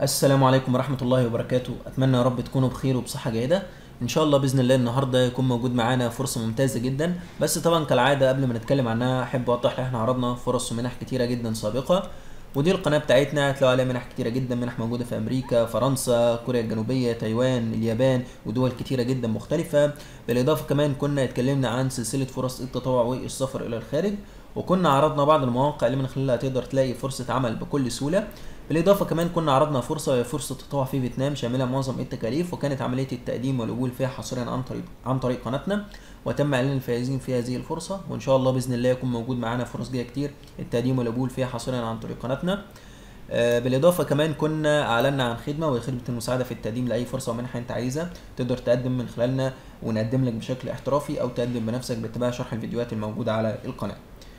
السلام عليكم ورحمة الله وبركاته أتمنى يا رب تكونوا بخير وبصحة جيدة إن شاء الله بإذن الله النهاردة يكون موجود معانا فرصة ممتازة جدا بس طبعا كالعادة قبل ما نتكلم عنها أحب أوضح إن إحنا عرضنا فرص ومنح كتيرة جدا سابقة ودي القناة بتاعتنا هتلاقوا عليها منح كتيرة جدا منح موجودة في أمريكا فرنسا كوريا الجنوبية تايوان اليابان ودول كتيرة جدا مختلفة بالإضافة كمان كنا اتكلمنا عن سلسلة فرص التطوع والسفر إلى الخارج وكنا عرضنا بعض المواقع اللي من خلالها تقدر تلاقي فرصة عمل بكل سهولة بالإضافة كمان كنا عرضنا فرصة وهي فرصة تطوع في فيتنام شاملة معظم التكاليف وكانت عملية التقديم والقبول فيها حصريا عن طريق عن طريق قناتنا وتم إعلان الفائزين في هذه الفرصة وإن شاء الله بإذن الله يكون موجود معانا فرص جاية كتير التقديم والقبول فيها حصريا عن طريق قناتنا آه، بالإضافة كمان كنا أعلنا عن خدمة وهي خدمة المساعدة في التقديم لأي فرصة ومنحة أنت عايزها تقدر تقدم من خلالنا ونقدم لك بشكل احترافي أو تقدم بنفسك باتباع شرح الفيديوهات الموجودة على القناة.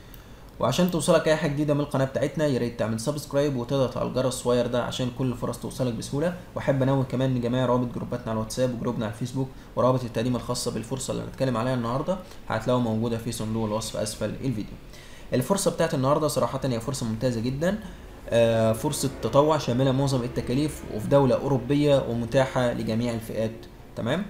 وعشان توصلك اي حاجه جديده من القناه بتاعتنا يا ريت تعمل سبسكرايب وتضغط على الجرس الصغير ده عشان كل الفرص توصلك بسهوله واحب انوه كمان ان جميع روابط جروباتنا على الواتساب وجروبنا على الفيسبوك ورابط التقديم الخاصه بالفرصه اللي هنتكلم عليها النهارده هتلاقوها موجوده في صندوق الوصف اسفل الفيديو الفرصه بتاعت النهارده صراحه هي فرصه ممتازه جدا آه، فرصه تطوع شامله معظم التكاليف وفي دوله اوروبيه ومتاحه لجميع الفئات تمام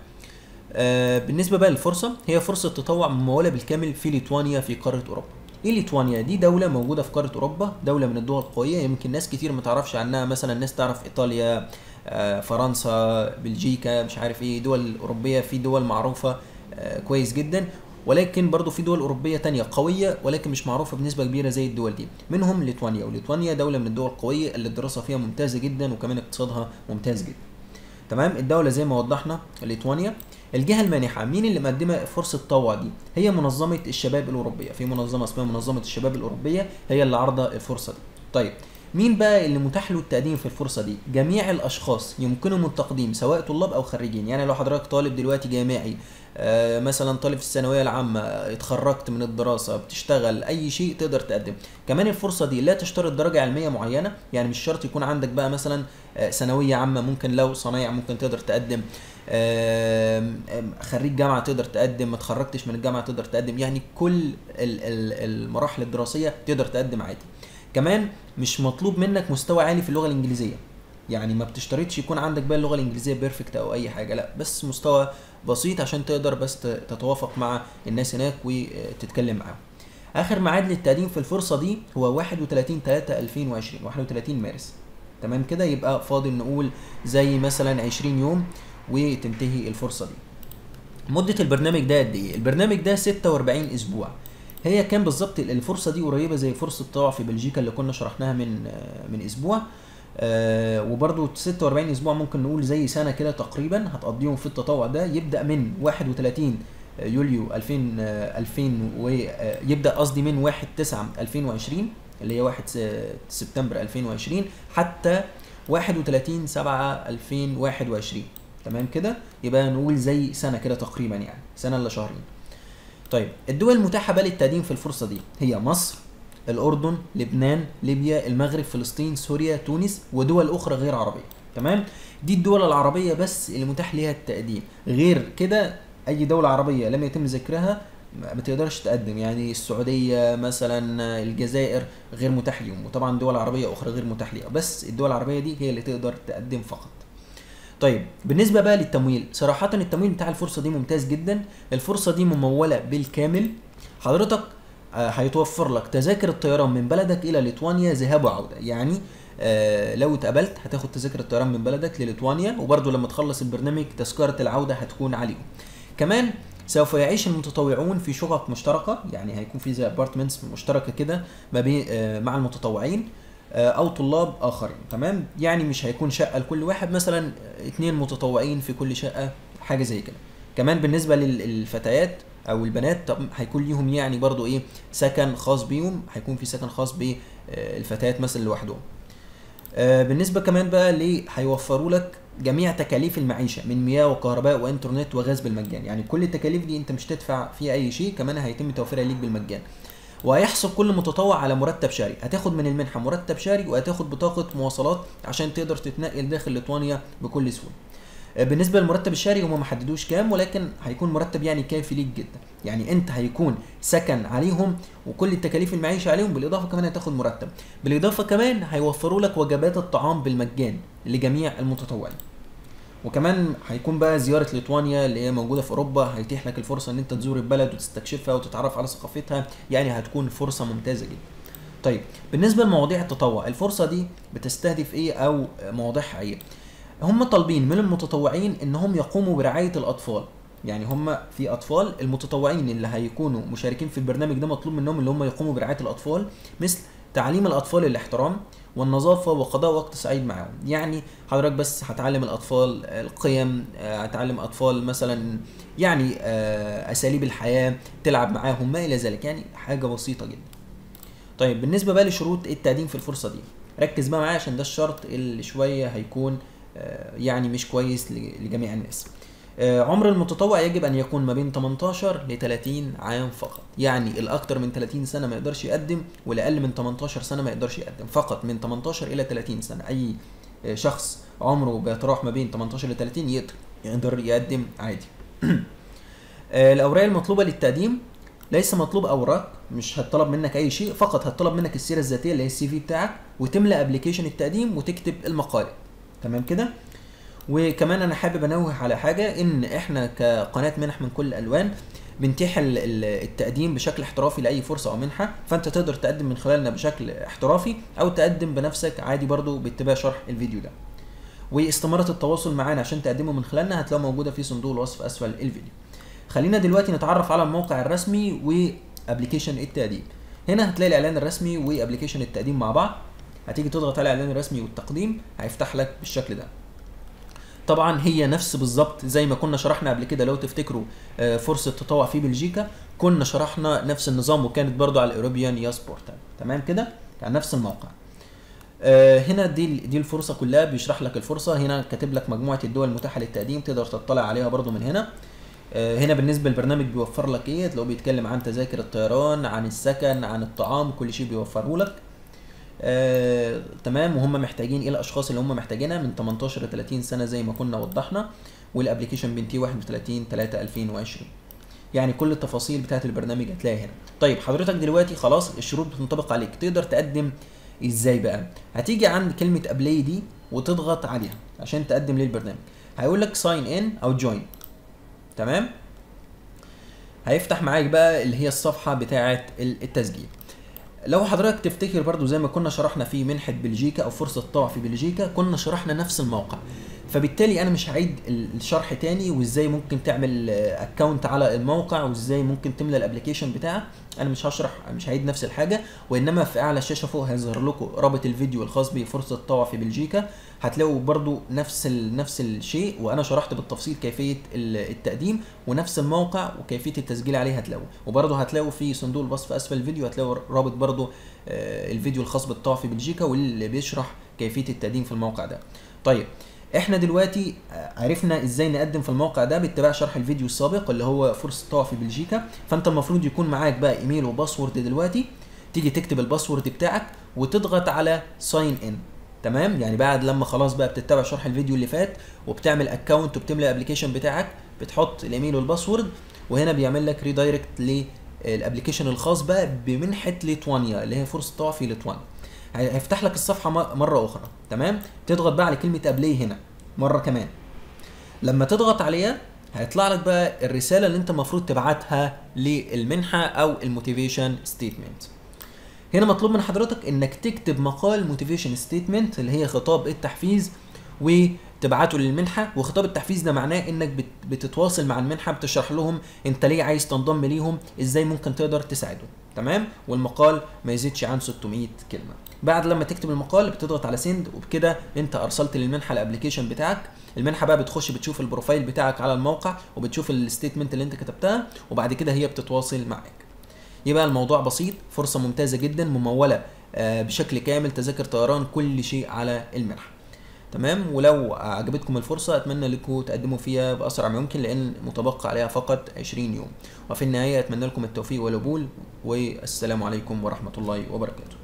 آه، بالنسبه بقى للفرصه هي فرصه تطوع مموله بالكامل في ليتوانيا في قاره اوروبا ايه ليتوانيا دي دوله موجوده في قاره اوروبا دوله من الدول القويه يمكن ناس كتير ما تعرفش عنها مثلا ناس تعرف ايطاليا آه، فرنسا بلجيكا مش عارف ايه دول اوروبيه في دول معروفه آه، كويس جدا ولكن برضو في دول اوروبيه تانية قويه ولكن مش معروفه بنسبه كبيره زي الدول دي منهم ليتوانيا وليتوانيا دوله من الدول القويه اللي الدراسه فيها ممتازه جدا وكمان اقتصادها ممتاز جدا تمام الدوله زي ما وضحنا ليتوانيا الجهه المانحه مين اللي مقدمه فرصه التطوع دي هي منظمه الشباب الاوروبيه في منظمه اسمها منظمه الشباب الاوروبيه هي اللي عارضه الفرصه دي طيب مين بقى اللي متاح له التقديم في الفرصه دي جميع الاشخاص يمكنهم التقديم سواء طلاب او خريجين يعني لو حضرتك طالب دلوقتي جامعي آه مثلا طالب في الثانويه العامه آه، اتخرجت من الدراسه بتشتغل اي شيء تقدر تقدم كمان الفرصه دي لا تشترط درجه علميه معينه يعني مش شرط يكون عندك بقى مثلا آه، ثانويه عامه ممكن لو صنايع ممكن تقدر تقدم آم، آم، خريج جامعه تقدر تقدم ما اتخرجتش من الجامعه تقدر تقدم يعني كل ال- ال- المراحل الدراسيه تقدر تقدم عادي كمان مش مطلوب منك مستوى عالي في اللغه الانجليزيه يعني ما بتشترطش يكون عندك بقى اللغه الانجليزيه بيرفكت او اي حاجه لا بس مستوى بسيط عشان تقدر بس ت- تتوافق مع الناس هناك وتتكلم معاهم اخر ميعاد للتقديم في الفرصه دي هو 31 3 2020 31 مارس تمام كده يبقى فاضل نقول زي مثلا 20 يوم وتنتهي الفرصه دي مدة البرنامج ده قد ايه؟ البرنامج ده 46 اسبوع هي كان بالظبط الفرصة دي قريبة زي فرصة التطوع في بلجيكا اللي كنا شرحناها من آه، من اسبوع آه وبرضو 46 اسبوع ممكن نقول زي سنة كده تقريبا هتقضيهم في التطوع ده يبدأ من 31 يوليو 2000 آه، 2000 ويبدأ قصدي من 1 9 2020 اللي هي 1 س- سبتمبر 2020 حتى 31 7 2021 تمام كده يبقى نقول زي سنه كده تقريبا يعني سنه الا شهرين طيب الدول المتاحه بقى للتقديم في الفرصه دي هي مصر الاردن لبنان ليبيا المغرب فلسطين سوريا تونس ودول اخرى غير عربيه تمام دي الدول العربيه بس اللي متاح ليها التقديم غير كده اي دوله عربيه لم يتم ذكرها ما تقدرش تقدم يعني السعوديه مثلا الجزائر غير متاح ليهم وطبعا دول عربيه اخرى غير متاح ليها بس الدول العربيه دي هي اللي تقدر تقدم فقط طيب بالنسبه بقى للتمويل صراحه التمويل بتاع الفرصه دي ممتاز جدا الفرصه دي مموله بالكامل حضرتك آه، هيتوفر لك تذاكر الطيران من بلدك الى ليتوانيا ذهاب وعوده يعني آه، لو اتقبلت هتاخد تذاكر الطيران من بلدك لليتوانيا وبرضه لما تخلص البرنامج تذكره العوده هتكون عليهم كمان سوف يعيش المتطوعون في شقق مشتركه يعني هيكون في زي ابارتمنتس مشتركه كده ما بين آه، مع المتطوعين آه، او طلاب اخرين تمام يعني مش هيكون شقه لكل واحد مثلا اتنين متطوعين في كل شقه حاجه زي كده كمان بالنسبه لل- للفتيات او البنات طب هيكون ليهم يعني برضو ايه سكن خاص بيهم هيكون في سكن خاص بالفتيات مثلا لوحدهم آه، بالنسبه كمان بقى ليه هيوفروا لك جميع تكاليف المعيشه من مياه وكهرباء وانترنت وغاز بالمجان يعني كل التكاليف دي انت مش تدفع فيها اي شيء كمان هيتم توفيرها ليك بالمجان وهيحصل كل متطوع على مرتب شهري هتاخد من المنحه مرتب شهري وهتاخد بطاقه مواصلات عشان تقدر تتنقل داخل ليتوانيا بكل سهوله آه، بالنسبه للمرتب الشهري هم ما حددوش كام ولكن هيكون مرتب يعني كافي ليك جدا يعني انت هيكون سكن عليهم وكل التكاليف المعيشه عليهم بالاضافه كمان هتاخد مرتب بالاضافه كمان هيوفروا لك وجبات الطعام بالمجان لجميع المتطوعين وكمان هيكون بقى زياره ليتوانيا اللي هي موجوده في اوروبا هيتيح لك الفرصه ان انت تزور البلد وتستكشفها وتتعرف على ثقافتها يعني هتكون فرصه ممتازه جدا طيب بالنسبه لمواضيع التطوع الفرصه دي بتستهدف ايه او مواضيعها ايه هم طالبين من المتطوعين انهم يقوموا برعايه الاطفال يعني هم في اطفال المتطوعين اللي هيكونوا مشاركين في البرنامج ده مطلوب منهم اللي هم يقوموا برعايه الاطفال مثل تعليم الاطفال الاحترام والنظافه وقضاء وقت سعيد معاهم يعني حضرتك بس هتعلم الاطفال القيم آه، هتعلم اطفال مثلا يعني آه، اساليب الحياه تلعب معاهم ما الى ذلك يعني حاجه بسيطه جدا طيب بالنسبه بقى لشروط التقديم في الفرصه دي ركز بقى معايا عشان ده الشرط اللي شويه هيكون آه، يعني مش كويس لجميع الناس آه، عمر المتطوع يجب ان يكون ما بين 18 ل 30 عام فقط يعني الاكثر من 30 سنه ما يقدرش يقدم والاقل من 18 سنه ما يقدرش يقدم فقط من 18 الى 30 سنه اي آه، شخص عمره بيتراوح ما بين 18 ل 30 يقدر يقدر يقدم عادي الاوراق المطلوبه للتقديم ليس مطلوب اوراق مش هتطلب منك اي شيء فقط هتطلب منك السيره الذاتيه اللي هي السي في بتاعك وتملى ابلكيشن التقديم وتكتب المقال تمام كده وكمان انا حابب انوه على حاجه ان احنا كقناه منح من كل الالوان بنتيح التقديم بشكل احترافي لاي فرصه او منحه فانت تقدر تقدم من خلالنا بشكل احترافي او تقدم بنفسك عادي برضو باتباع شرح الفيديو ده واستماره التواصل معانا عشان تقدمه من خلالنا هتلاقوه موجوده في صندوق الوصف اسفل الفيديو خلينا دلوقتي نتعرف على الموقع الرسمي وابلكيشن التقديم هنا هتلاقي الاعلان الرسمي وابلكيشن التقديم مع بعض هتيجي تضغط على الاعلان الرسمي والتقديم هيفتح لك بالشكل ده طبعا هي نفس بالظبط زي ما كنا شرحنا قبل كده لو تفتكروا آه، فرصه تطوع في بلجيكا كنا شرحنا نفس النظام وكانت برضو على الاوروبيان ياس بورتال تمام كده كان نفس الموقع آه، هنا دي دي الفرصه كلها بيشرح لك الفرصه هنا كاتب لك مجموعه الدول المتاحه للتقديم تقدر تطلع عليها برضو من هنا آه، هنا بالنسبه للبرنامج بيوفر لك ايه تلاقيه بيتكلم عن تذاكر الطيران عن السكن عن الطعام كل شيء بيوفره لك آه، تمام وهم محتاجين ايه الاشخاص اللي هم محتاجينها من 18 ل 30 سنه زي ما كنا وضحنا والابلكيشن بنتي 31 3 2020 يعني كل التفاصيل بتاعت البرنامج هتلاقيها هنا طيب حضرتك دلوقتي خلاص الشروط بتنطبق عليك تقدر تقدم ازاي بقى هتيجي عند كلمه ابلاي دي وتضغط عليها عشان تقدم للبرنامج هيقول لك ساين ان او جوين تمام هيفتح معاك بقى اللي هي الصفحه بتاعه التسجيل لو حضرتك تفتكر برضو زي ما كنا شرحنا في منحة بلجيكا او فرصة طوع في بلجيكا كنا شرحنا نفس الموقع فبالتالي انا مش هعيد الشرح تاني وازاي ممكن تعمل اكونت على الموقع وازاي ممكن تملى الابلكيشن بتاعك انا مش هشرح مش هعيد نفس الحاجه وانما في اعلى الشاشه فوق هيظهر لكم رابط الفيديو الخاص بفرصه طوع في بلجيكا هتلاقوا برضو نفس ال... نفس الشيء وانا شرحت بالتفصيل كيفيه التقديم ونفس الموقع وكيفيه التسجيل عليه هتلاقوا وبرضو هتلاقوا في صندوق الوصف اسفل الفيديو هتلاقوا رابط برضو آه، الفيديو الخاص بالطوع في بلجيكا واللي بيشرح كيفيه التقديم في الموقع ده طيب احنا دلوقتي آه، عرفنا ازاي نقدم في الموقع ده باتباع شرح الفيديو السابق اللي هو فرصه طوع في بلجيكا فانت المفروض يكون معاك بقى ايميل وباسورد دلوقتي تيجي تكتب الباسورد بتاعك وتضغط على ساين ان تمام يعني بعد لما خلاص بقى بتتبع شرح الفيديو اللي فات وبتعمل اكونت وبتملى الابلكيشن بتاعك بتحط الايميل والباسورد وهنا بيعمل لك ريدايركت للابلكيشن الخاص بقى بمنحه ليتوانيا اللي هي فرصه طوع في ليتوانيا هيفتح لك الصفحه مره اخرى تمام تضغط بقى على كلمه ابلاي هنا مره كمان لما تضغط عليها هيطلع لك بقى الرساله اللي انت المفروض تبعتها للمنحه او الموتيفيشن ستيتمنت هنا مطلوب من حضرتك انك تكتب مقال موتيفيشن ستيتمنت اللي هي خطاب التحفيز وتبعته للمنحه وخطاب التحفيز ده معناه انك بتتواصل مع المنحه بتشرح لهم انت ليه عايز تنضم ليهم ازاي ممكن تقدر تساعدهم تمام والمقال ما يزيدش عن 600 كلمه بعد لما تكتب المقال بتضغط على سند وبكده انت ارسلت للمنحه الابلكيشن بتاعك المنحه بقى بتخش بتشوف البروفايل بتاعك على الموقع وبتشوف الستيتمنت اللي انت كتبتها وبعد كده هي بتتواصل معاك يبقى الموضوع بسيط فرصه ممتازه جدا مموله آه، بشكل كامل تذاكر طيران كل شيء على المنحه تمام ولو عجبتكم الفرصة أتمنى لكم تقدموا فيها بأسرع ما يمكن لأن متبقى عليها فقط 20 يوم وفي النهاية أتمنى لكم التوفيق والقبول والسلام عليكم ورحمة الله وبركاته